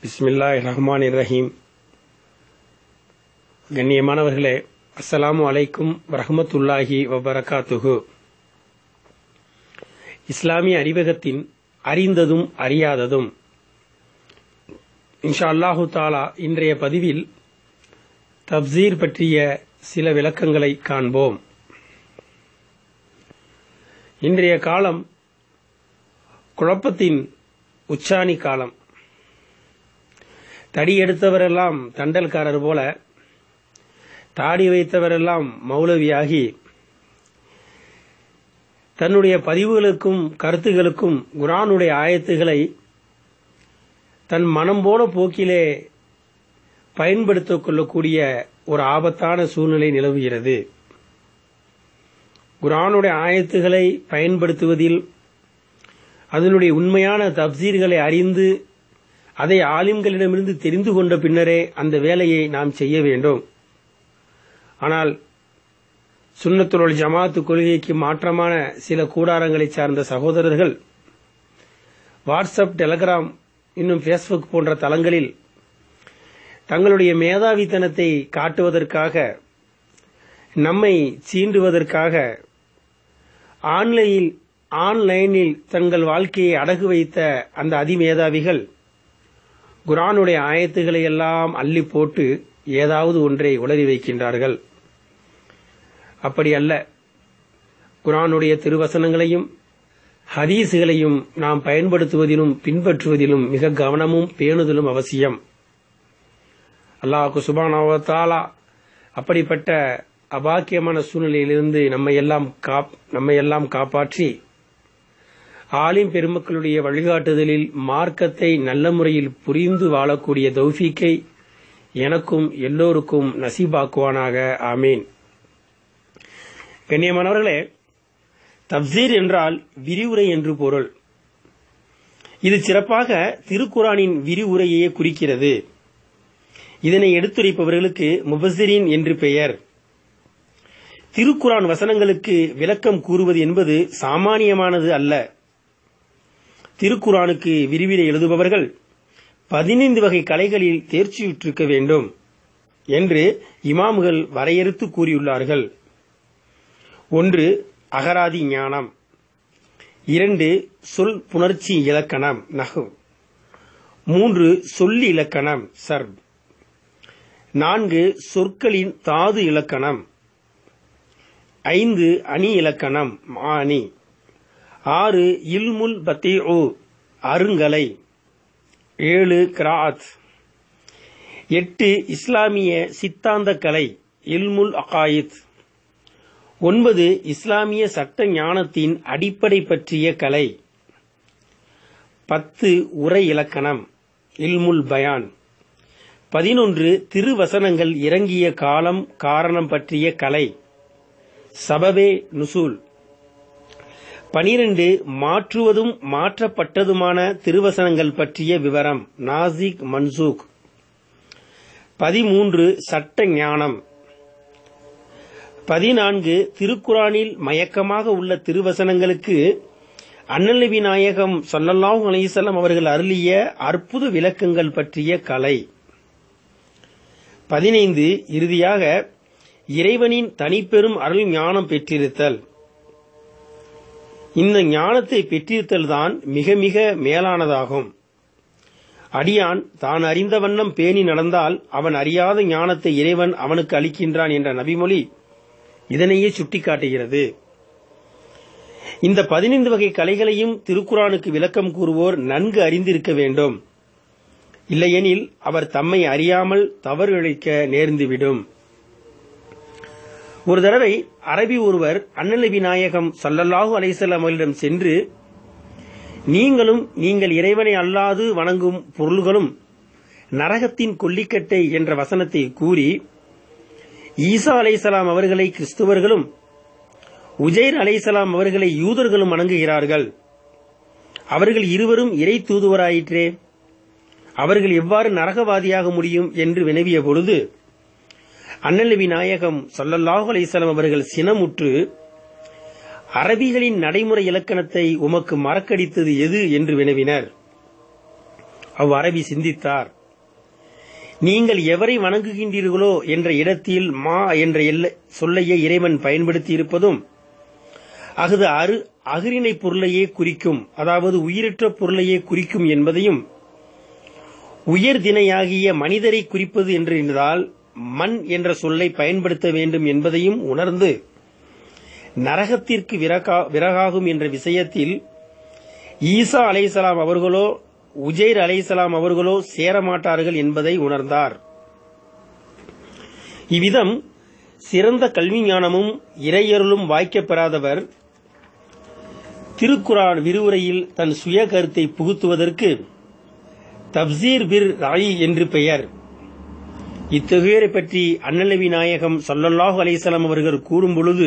பிஸ்மில்லாஹ் ரஹ்மான் ரஹீம் கண்ணியமானவர்களே அஸ்ஸலாமு அலைக்கும் வரஹமத்துல்லாஹி வபரகாத்துஹு இஸ்லாமிய அறிவகத்தின் அறிந்ததும் அறியாததும் இன்ஷா அல்லாஹு தாலா இன்றைய பதிவில் தப்சீர் பற்றிய சில விளக்கங்களை காண்போம் இன்றைய காலம் குழப்பத்தின் உச்சாணி காலம் தடி எடுத்தவரெல்லாம் தண்டல்காரர் போல தாடி வைத்தவரெல்லாம் மௌலவியாகி தன்னுடைய பதிவுகளுக்கும் கருத்துகளுக்கும் குரானுடைய ஆயத்துகளை தன் மனம் போன போக்கிலே பயன்படுத்திக் கொள்ளக்கூடிய ஒரு ஆபத்தான சூழ்நிலை நிலவுகிறது குரானுடைய ஆயத்துகளை பயன்படுத்துவதில் அதனுடைய உண்மையான தப்சீர்களை அறிந்து அதை ஆலிம்களிடமிருந்து தெரிந்து கொண்ட பின்னரே அந்த வேலையை நாம் செய்ய வேண்டும் ஆனால் சுண்ணத்துல் ஜமாத்து கொள்கைக்கு மாற்றமான சில கூடாரங்களை சார்ந்த சகோதரர்கள் வாட்ஸ்அப் டெலகிராம் இன்னும் ஃபேஸ்புக் போன்ற தளங்களில் தங்களுடைய மேதாவித்தனத்தை காட்டுவதற்காக நம்மை சீண்டுவதற்காக ஆன்லைனில் ஆன்லைனில் தங்கள் வாழ்க்கையை அடகு வைத்த அந்த அதிமேதாவிகள் குரானுடைய ஆயத்துக்களை எல்லாம் அள்ளி போட்டு ஏதாவது ஒன்றை உளறி வைக்கின்றார்கள் அப்படி அல்ல குரானுடைய திருவசனங்களையும் ஹதீஸுகளையும் நாம் பயன்படுத்துவதிலும் பின்பற்றுவதிலும் மிக கவனமும் பேணுதலும் அவசியம் அல்லாஹு சுபானாவத்தாலா அப்படிப்பட்ட அபாக்கியமான சூழ்நிலையிலிருந்து நம்மை எல்லாம் நம்மை எல்லாம் காப்பாற்றி ஆலிம் பெருமக்களுடைய வழிகாட்டுதலில் மார்க்கத்தை நல்ல முறையில் புரிந்து வாழக்கூடிய தௌஃபீக்கை எனக்கும் எல்லோருக்கும் நசீபாக்குவானாக ஆமீன் கண்ணியமானவர்களே தப்சீர் என்றால் விரிவுரை என்று பொருள் இது சிறப்பாக திருக்குரானின் விரிவுரையே குறிக்கிறது இதனை எடுத்துரைப்பவர்களுக்கு முபசிரின் என்று பெயர் திருக்குரான் வசனங்களுக்கு விளக்கம் கூறுவது என்பது சாமானியமானது அல்ல திருக்குரானுக்கு விரிவிலை எழுதுபவர்கள் பதினைந்து வகை கலைகளில் தேர்ச்சியுற்றிருக்க வேண்டும் என்று இமாம்கள் வரையறுத்து கூறியுள்ளார்கள் ஒன்று அகராதி ஞானம் இரண்டு சொல் புணர்ச்சி இலக்கணம் நகு மூன்று சொல்லி இலக்கணம் சர்ப் நான்கு சொற்களின் தாது இலக்கணம் ஐந்து அணி இலக்கணம் மானி ஆறு இல்முல் பத்தீஉ அருங்கலை ஏழு கிராத் எட்டு இஸ்லாமிய சித்தாந்த கலை இல்முல் அகாயித் ஒன்பது இஸ்லாமிய சட்ட ஞானத்தின் அடிப்படை பற்றிய கலை பத்து உரை இலக்கணம் இல்முல் பயான் பதினொன்று திருவசனங்கள் இறங்கிய காலம் காரணம் பற்றிய கலை சபவே நுசூல் பனிரெண்டு மாற்றுவதும் மாற்றப்பட்டதுமான திருவசனங்கள் பற்றிய விவரம் நாசிக் மன்சூக் பதிமூன்று சட்ட ஞானம் பதினான்கு திருக்குறானில் மயக்கமாக உள்ள திருவசனங்களுக்கு அண்ணல் நபி நாயகம் சொல்லல்லாஹு அலிசல்லாம் அவர்கள் அருளிய அற்புத விளக்கங்கள் பற்றிய கலை பதினைந்து இறுதியாக இறைவனின் தனிப்பெரும் அருள் ஞானம் பெற்றிருத்தல் இந்த ஞானத்தை பெற்றிருத்தல் தான் மிக மிக மேலானதாகும் அடியான் தான் அறிந்த வண்ணம் பேணி நடந்தால் அவன் அறியாத ஞானத்தை இறைவன் அவனுக்கு அளிக்கின்றான் என்ற நபிமொழி இதனையே சுட்டிக்காட்டுகிறது இந்த பதினைந்து வகை கலைகளையும் திருக்குறானுக்கு விளக்கம் கூறுவோர் நன்கு அறிந்திருக்க வேண்டும் இல்லையெனில் அவர் தம்மை அறியாமல் தவறு இழைக்க நேர்ந்துவிடும் ஒரு தடவை அரபி ஒருவர் அண்ணலபி நாயகம் சல்லல்லாஹு அலைசல்லாம் அவர்களிடம் சென்று நீங்களும் நீங்கள் இறைவனை அல்லாது வணங்கும் பொருள்களும் நரகத்தின் கொல்லிக்கட்டை என்ற வசனத்தை கூறி ஈசா அலைசலாம் அவர்களை கிறிஸ்துவர்களும் உஜைர் அலைசலாம் அவர்களை யூதர்களும் வணங்குகிறார்கள் அவர்கள் இருவரும் இறை தூதுவராயிற்றே அவர்கள் எவ்வாறு நரகவாதியாக முடியும் என்று வினவிய பொழுது அண்ணலவி நாயகம் சொல்லல்லாஹு அலைசலம் அவர்கள் சினமுற்று அரபிகளின் நடைமுறை இலக்கணத்தை உமக்கு மறக்கடித்தது எது என்று வினவினர் அவ்வரபி சிந்தித்தார் நீங்கள் எவரை வணங்குகின்றீர்களோ என்ற இடத்தில் மா என்ற எல்ல சொல்லையே இறைவன் பயன்படுத்தி இருப்பதும் அஃது அரு அகிரினை பொருளையே குறிக்கும் அதாவது உயிரற்ற பொருளையே குறிக்கும் என்பதையும் உயர் தினையாகிய மனிதரை குறிப்பது என்று இருந்தால் மண் என்ற சொல்லை பயன்படுத்த வேண்டும் என்பதையும் உணர்ந்து நரகத்திற்கு விறகா- விறகாகும் என்ற விஷயத்தில் ஈசா அலைசலாம் அவர்களோ உஜைர் அலைசலாம் அவர்களோ சேரமாட்டார்கள் என்பதை உணர்ந்தார் இவ்விதம் சிறந்த கல்வி ஞானமும் இறையருளும் வாய்க்கப் பெறாதவர் திருக்குரான் விரிவுரையில் தன் சுய கருத்தை புகுத்துவதற்கு தப்சீர் பிர் ராயி என்று பெயர் இத்தகையோரை பற்றி அன்னலவி நாயகம் ஸல்லல்லாஹு அலைஹிஸ்ஸலாம் அவர்கள் கூறும் பொழுது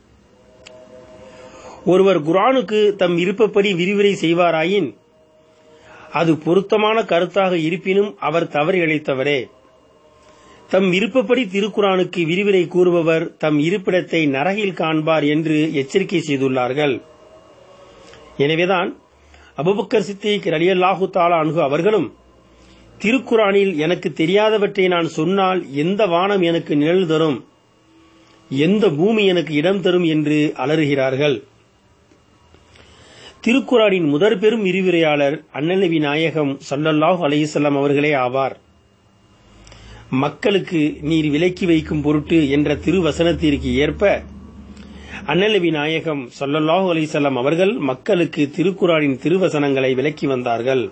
ஒருவர் குர்ஆனுக்கு தம் விருப்பப்படி விரிவுரை செய்வாராயின் அது பொருத்தமான கருத்தாக இருப்பினும் அவர் தவறு இழைத்தவரே தம் விருப்பப்படி திருக்குரானுக்கு விரிவுரை கூறுபவர் தம் இருப்பிடத்தை நரகில் காண்பார் என்று எச்சரிக்கை செய்துள்ளார்கள் எனவேதான் அபுபக்கர் சித்திக் ரலியல்லாஹு தாலா அன்ஹு அவர்களும் திருக்குரானில் எனக்கு தெரியாதவற்றை நான் சொன்னால் எந்த வானம் எனக்கு நிழல் தரும் எந்த பூமி எனக்கு இடம் தரும் என்று அலறுகிறார்கள் திருக்குரானின் முதற் பெரும் விரிவுரையாளர் அண்ணலவி நாயகம் ஸல்லல்லாஹு அலைஹிஸ்ஸலாம் அவர்களே ஆவார் மக்களுக்கு நீர் விலக்கி வைக்கும் பொருட்டு என்ற திருவசனத்திற்கு ஏற்ப அண்ணலவி நாயகம் ஸல்லல்லாஹு அலைஹிஸ்ஸலாம் அவர்கள் மக்களுக்கு திருக்குரானின் திருவசனங்களை விலக்கி வந்தார்கள்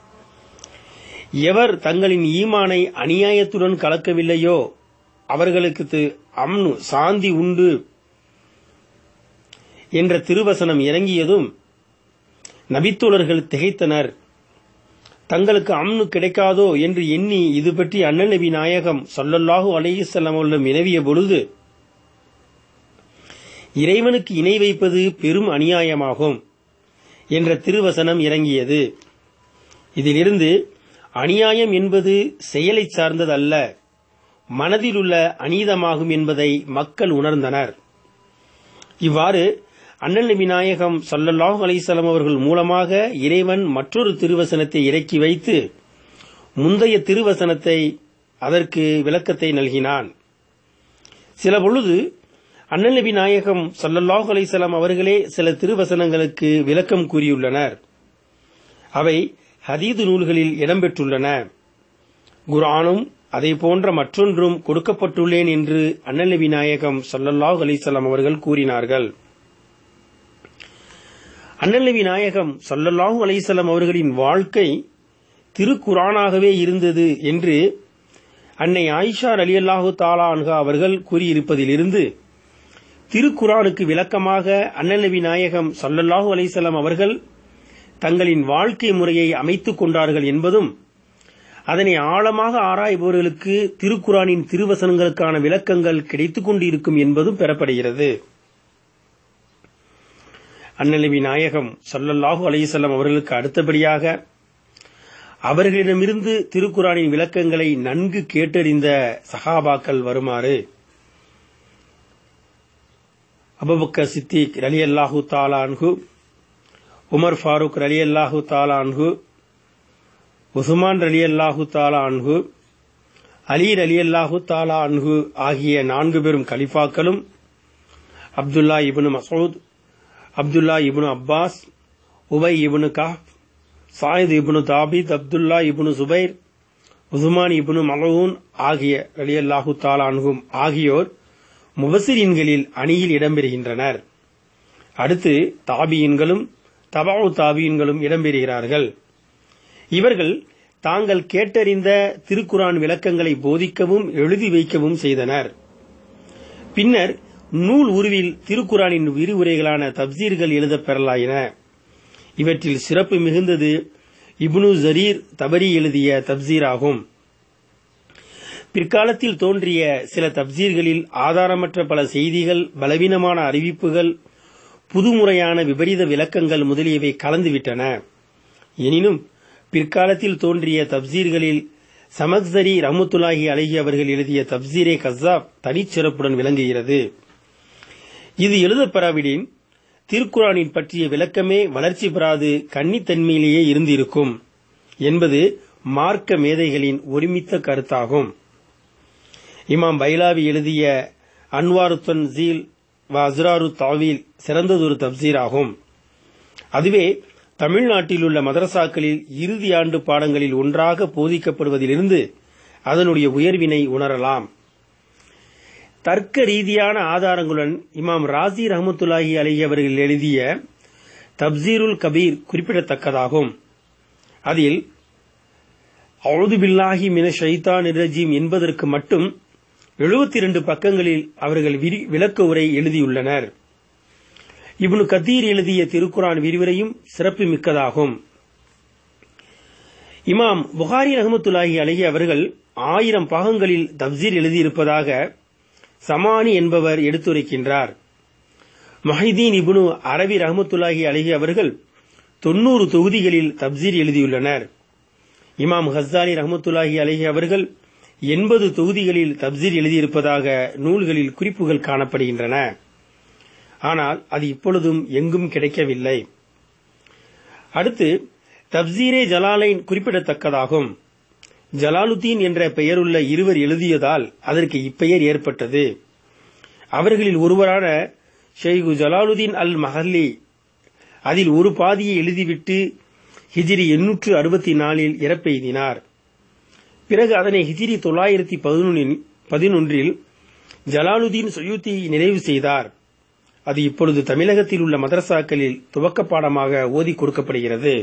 எவர் தங்களின் ஈமானை அநியாயத்துடன் கலக்கவில்லையோ அவர்களுக்கு தி- அம்னு சாந்தி உண்டு என்ற திருவசனம் இறங்கியதும் நபித்தோழர்கள் திகைத்தனர் தங்களுக்கு அம்னு கிடைக்காதோ என்று எண்ணி இது பற்றி அண்ணல் நபி நாயகம் ஸல்லல்லாஹு அலைஹி வஸல்லம் அவர்களிடம் வினவிய பொழுது இறைவனுக்கு இணை வைப்பது பெரும் அநியாயமாகும் என்ற திருவசனம் இறங்கியது இதிலிருந்து அநியாயம் என்பது செயலைச் சார்ந்தது அல்ல மனதில் உள்ள அநீதமாகும் என்பதை மக்கள் உணர்ந்தனர் இவ்வாறு அண்ணல் நபி நாயகம் ஸல்லல்லாஹு அலைஹி வஸல்லம் அவர்கள் மூலமாக இறைவன் மற்றொரு திருவசனத்தை இறக்கி வைத்து முந்தைய திருவசனத்தை அதற்கு விளக்கத்தை நல்கினான் சில பொழுது அண்ணல் நபி நாயகம் ஸல்லல்லாஹு அலைஹி வஸல்லம் அவர்களே சில திருவசனங்களுக்கு விளக்கம் கூறியுள்ளனர் அவை ஹதீது நூல்களில் இடம்பெற்றுள்ளன குர்ஆனும் அதை போன்ற மற்றொன்றும் கொடுக்கப்பட்டுள்ளேன் என்று அண்ணல் நபி நாயகம் ஸல்லல்லாஹு அலைஹி வஸல்லம் அவர்கள் கூறினார்கள் அண்ணல் நபி நாயகம் ஸல்லல்லாஹு அலைஹி வஸல்லம் அவர்களின் வாழ்க்கை திருக்குரானாகவே இருந்தது என்று அன்னை ஆயிஷா ரலியல்லாஹு தாலா அன்ஹா அவர்கள் கூறியிருப்பதிலிருந்து திருக்குரானுக்கு விளக்கமாக அண்ணல் நபி நாயகம் ஸல்லல்லாஹு அலைஹி வஸல்லம் அவர்கள் தங்களின் வாழ்க்கை முறையை அமைத்துக் கொண்டார்கள் என்பதும் அதனை ஆழமாக ஆராய்பவர்களுக்கு திருக்குரானின் திருவசனங்களுக்கான விளக்கங்கள் கிடைத்துக் கொண்டிருக்கும் என்பதும் பெறப்படுகிறது அண்ணலவி நாயகம் ஸல்லல்லாஹு அலைஹி வஸல்லம் அவர்களுக்கு அடுத்தபடியாக அவர்களிடமிருந்து திருக்குரானின் விளக்கங்களை நன்கு கேட்டறிந்த சஹாபாக்கள் வருமாறு அபுபக்கர் சித்திக் ரலியல்லாஹு தாலா அன்ஹு உமர் ஃபாரூக் ரலியல்லாஹு தாலா அன்ஹு உஸ்மான் ரலியல்லாஹு தாலா அன்ஹு அலி ரலியல்லாஹு தாலா அன்ஹு ஆகிய நான்கு பெரும் கலிஃபாக்களும் Abdullah ibn Masood Abdullah ibn Abbas Ubayy ibn கஹ் Zaid ibn Thabit Abdullah ibn Zubair Uthman ibn மலூன் ஆகிய ரலியல்லாஹு தாலா அன்ஹும் ஆகியோர் முபசிரின்களில் அணியில் இடம்பெறுகின்றனர் அடுத்து தாபியின்களும் தபாவு தாபியின்களும் இடம்பெறுகிறார்கள் இவர்கள் தாங்கள் கேட்டறிந்த திருக்குரான் விளக்கங்களை போதிக்கவும் எழுதி வைக்கவும் செய்தனர் பின்னர் நூல் உருவில் திருக்குரானின் விரிவுரைகளான தப்சீர்கள் எழுதப் பெறலாயின இவற்றில் சிறப்பு மிகுந்தது இப்னு ஜரீர் தபரி எழுதிய தப்சீர் ஆகும் பிற்காலத்தில் தோன்றிய சில தப்சீர்களில் ஆதாரமற்ற பல செய்திகள் பலவீனமான அறிவிப்புகள் புதுமுறையான விபரீத விளக்கங்கள் முதலியவை கலந்துவிட்டன எனினும் பிற்காலத்தில் தோன்றிய தப்சீர்களில் சமக்சரி ரஹமத்துல்லாஹி அலஹி அவர்கள் எழுதிய தப்சீரே கஸ்ஸாப் தனிச்சிறப்புடன் விளங்குகிறது இது எழுதப்பெறாவிடின் திருக்குரானின் பற்றிய விளக்கமே வளர்ச்சி பெறாது கன்னித்தன்மையிலேயே இருந்திருக்கும் என்பது மார்க்க மேதைகளின் ஒருமித்த கருத்தாகும் இமாம் பைலாவி எழுதிய அன்வாரு தன்சீல் வ அஸ்ராரு தாவீல் சிறந்ததொரு தப்சீர் ஆகும் அதுவே தமிழ்நாட்டில் உள்ள மதரசாக்களில் இறுதி ஆண்டு பாடங்களில் ஒன்றாக போதிக்கப்படுவதிலிருந்து அதனுடைய உயர்வினை உணரலாம் தர்க்க ரீதியான ஆதாரங்களுடன் இமாம் ராசி ரஹமத்துல்லாஹி அலி அவர்கள் எழுதிய தப்சீருல் கபீர் குறிப்பிடத்தக்கதாகும் அதில் அவுது பில்லாஹி மின ஷைத்தான் ரஜீம் என்பதற்கு மட்டும் எழுபத்தி இரண்டு பக்கங்களில் அவர்கள் விளக்க உரை எழுதியுள்ளனர் இப்னு கத்தீர் எழுதிய திருக்குரான் விரிவுரையும் சிறப்பு மிக்கதாகும் இமாம் புகாரி ரஹமத்துல்லாஹி அலஹி அவர்கள் ஆயிரம் பாகங்களில் தப்சீர் எழுதியிருப்பதாக சமானி என்பவர் எடுத்துரைக்கின்றார் மஹிதீன் இப்னு அரபி ரஹமத்துல்லாஹி அலஹி அவர்கள் தொன்னூறு தொகுதிகளில் தப்சீர் எழுதியுள்ளனர் இமாம் ஹஸ்தானி ரஹமத்துல்லாஹி அலஹி அவர்கள் எண்பது தொகுதிகளில் தப்சீர் எழுதியிருப்பதாக நூல்களில் குறிப்புகள் காணப்படுகின்றன ஆனால் அது இப்பொழுதும் எங்கும் கிடைக்கவில்லை அடுத்து தப்சீரே ஜலாலைன் குறிப்பிடத்தக்கதாகும் ஜலாலுத்தீன் என்ற பெயருள்ள இருவர் எழுதியதால் அதற்கு இப்பெயர் ஏற்பட்டது அவர்களில் ஒருவரான ஷெய்கு ஜலாலுதீன் அல் மஹல்லி அதில் ஒரு பாதியை எழுதிவிட்டு ஹிஜிரி எண்ணூற்று அறுபத்தி நாலில் இறப்பெய்தினார் பிறகு அதனை ஹிஜிரி தொள்ளாயிரத்தி பதினொன்றில் ஜலாலுதீன் சுயூத்தி நிறைவு செய்தார் அது இப்பொழுது தமிழகத்தில் உள்ள மதரசாக்களில் துவக்க பாடமாக ஓதி கொடுக்கப்படுகிறது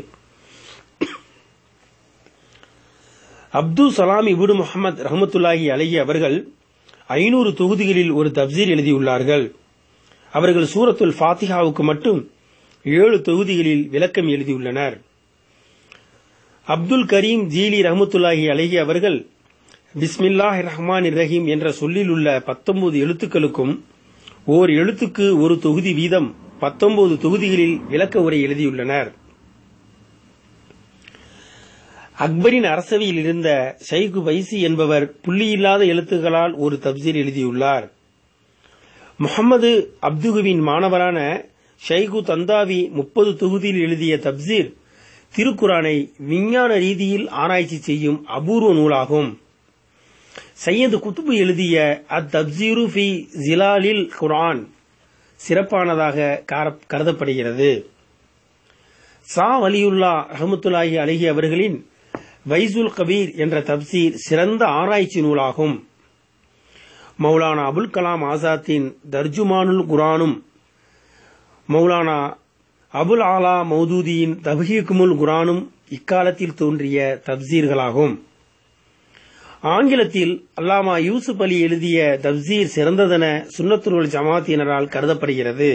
அப்துல் சலாம் இபுடு முகமது ரஹமத்துல்லாஹி அலஹி அவர்கள் ஐநூறு தொகுதிகளில் ஒரு தப்சீர் எழுதியுள்ளார்கள் அவர்கள் சூரத்துல் ஃபாத்திஹாவுக்கு மட்டும் ஏழு தொகுதிகளில் விளக்கம் எழுதியுள்ளனர் அப்துல் கரீம் ஜீலி ரஹமத்துல்லாஹி அலஹி அவர்கள் பிஸ்மில்லாஹ் ரஹ்மான் ரஹீம் என்ற சொல்லில் உள்ள பத்தொன்பது எழுத்துக்களுக்கும் ஓர் எழுத்துக்கு ஒரு தொகுதி வீதம் பத்தொன்பது தொகுதிகளில் விளக்க உரை எழுதியுள்ளனர் அக்பரின் அரசவையில் இருந்த ஷைகு வைசி என்பவர் புள்ளியில்லாத எழுத்துக்களால் ஒரு தப்சீர் எழுதியுள்ளார் முகமது அப்துகுவின் மாணவரான ஷைகு தந்தாவி முப்பது தொகுதியில் எழுதிய தப்சீர் திருக்குரானை விஞ்ஞான ரீதியில் ஆராய்ச்சி செய்யும் அபூர்வ நூலாகும் சையது குத்துபு எழுதிய அத் தப்சீரு ஃபி ஜிலாலில் குரான் சிறப்பானதாக கருதப்படுகிறது சா வலியுல்லா ரஹமத்துல்லாஹி அலஹி அவர்களின் வைசுல் கபீர் என்ற தப்சீர் சிறந்த ஆராய்ச்சி நூலாகும் மௌலானா அபுல் கலாம் ஆசாத்தின் தர்ஜுமானுல் குரானும் மௌலானா அபுல் ஆலா மௌதூதியின் தபஹீக்குமுல் குரானும் இக்காலத்தில் தோன்றிய தப்சீர்களாகும் ஆங்கிலத்தில் அல்லாமா யூசுப் அலி எழுதிய தப்சீர் சிறந்ததென சுன்னத்துருள் ஜமாத்தினரால் கருதப்படுகிறது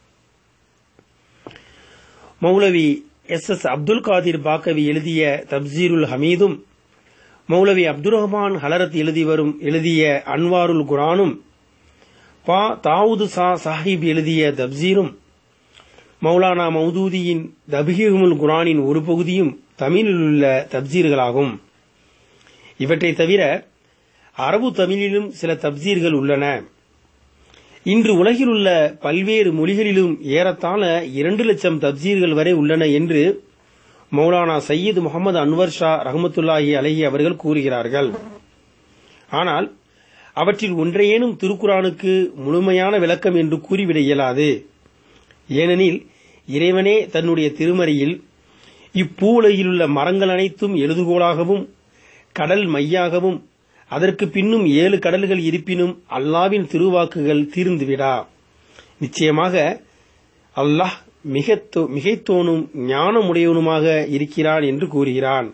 மௌலவி எஸ் எஸ் அப்துல் காதிர் பாக்கவி எழுதிய தப்சீருல் ஹமீதும் மௌலவி அப்துல் ரஹ்மான் ஹலரத் எழுதி வரும் எழுதிய அன்வாருல் குரானும் பா தாவூது சா சாஹிப் எழுதிய தப்சீரும் மௌலானா மௌதூதியின் தபிஹிமுல் குரானின் ஒரு பகுதியும் தமிழில் உள்ள தப்சீர்களாகும் இவற்றை தவிர அரபு தமிழிலும் சில தப்சீர்கள் உள்ளன இன்று உலகில் உள்ள பல்வேறு மொழிகளிலும் ஏறத்தாழ இரண்டு லட்சம் தப்சீர்கள் வரை உள்ளன என்று மௌலானா சையீத் முகமது அன்வர் ஷா ரஹமத்துல்லாஹி அலஹி அவர்கள் கூறுகிறார்கள் ஆனால் அவற்றில் ஒன்றையேனும் திருக்குரானுக்கு முழுமையான விளக்கம் என்று கூறிவிட இயலாது ஏனெனில் இறைவனே தன்னுடைய திருமறையில் இப்பூவுலகில் உள்ள மரங்கள் அனைத்தும் எழுதுகோளாகவும் கடல் மையாகவும் அதற்கு பின்னும் ஏழு கடல்கள் இருப்பினும் அல்லாவின் திருவாக்குகள் தீர்ந்துவிடா நிச்சயமாக அல்லாஹ் மிகைத்தோனும் ஞானமுடையவனுமாக இருக்கிறான் என்று கூறுகிறான்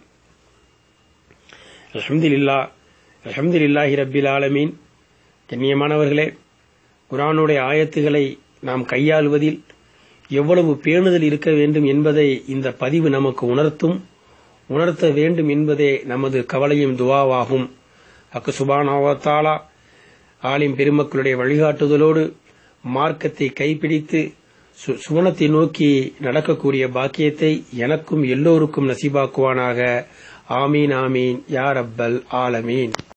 அலமதுல்லா அலமதுல்லாஹி ரபில் ஆலமீன் கண்ணியமானவர்களே குரானுடைய ஆயத்துகளை நாம் கையாளுவதில் எவ்வளவு பேணுதல் இருக்க வேண்டும் என்பதை இந்த பதிவு நமக்கு உணர்த்தும் உணர்த்த வேண்டும் என்பதே நமது கவலையும் துவாவாகும் அக்கு சுபானாவத்தாலா ஆலிம் பெருமக்களுடைய வழிகாட்டுதலோடு மார்க்கத்தை கைப்பிடித்து சுவனத்தை நோக்கி நடக்கக்கூடிய பாக்கியத்தை எனக்கும் எல்லோருக்கும் நசீபாக்குவானாக ஆமீன் ஆமீன் யார் அப்பல் ஆலமீன்